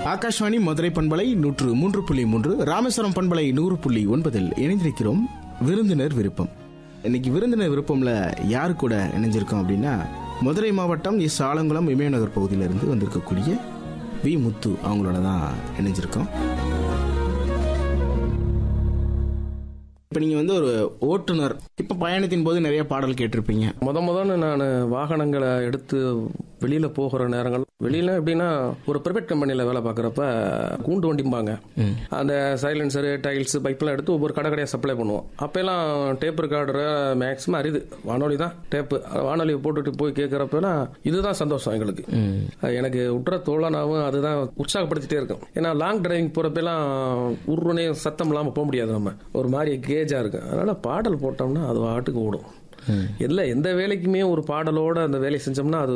ஆகாஷ்வாணி மதுரை பண்பலை நூற்று மூன்று புள்ளி மூன்று ராமேஸ்வரம் பண்பலை நூறு புள்ளி ஒன்பதில் இணைந்திருக்கிறோம் விருந்தினர் விருப்பம் இன்னைக்கு விருந்தினர் விருப்பம்ல யாரு கூட இணைஞ்சிருக்கோம் அப்படின்னா மதுரை மாவட்டம் எஸ் ஆலங்குளம் இமயநகர் பகுதியிலிருந்து வந்திருக்கக்கூடிய வி முத்து அவங்களோட தான் இணைஞ்சிருக்கோம் இப்போ நீங்கள் வந்து ஒரு ஓட்டுநர் இப்போ பயணத்தின் போது நிறைய பாடல் கேட்டிருப்பீங்க முத முதல்ல நான் வாகனங்களை எடுத்து வெளியில போகிற நேரங்கள் வெளியில எப்படின்னா ஒரு பிரைவேட் கம்பெனில வேலை பார்க்குறப்ப கூண்டு வண்டிம்பாங்க அந்த சைலன்சரு டைல்ஸ் பைப்லாம் எடுத்து ஒவ்வொரு கடை கடையாக சப்ளை பண்ணுவோம் அப்பெல்லாம் டேப் ரெக்கார்டர் மேக்ஸிமம் அரிது வானொலி தான் டேப்பு வானொலியை போட்டுட்டு போய் கேட்குறப்பெல்லாம் இதுதான் சந்தோஷம் எங்களுக்கு அது எனக்கு உற்ற தோழனாவும் அதுதான் உற்சாகப்படுத்திட்டே இருக்கும் ஏன்னா லாங் டிரைவிங் போறப்பெல்லாம் உருனே சத்தம் இல்லாமல் போக முடியாது நம்ம ஒரு மாதிரி கேஜா இருக்கும் அதனால பாடல் போட்டோம்னா அது பாட்டுக்கு ஓடும் இல்லை எந்த வேலைக்குமே ஒரு பாடலோட அந்த வேலையை செஞ்சோம்னா அது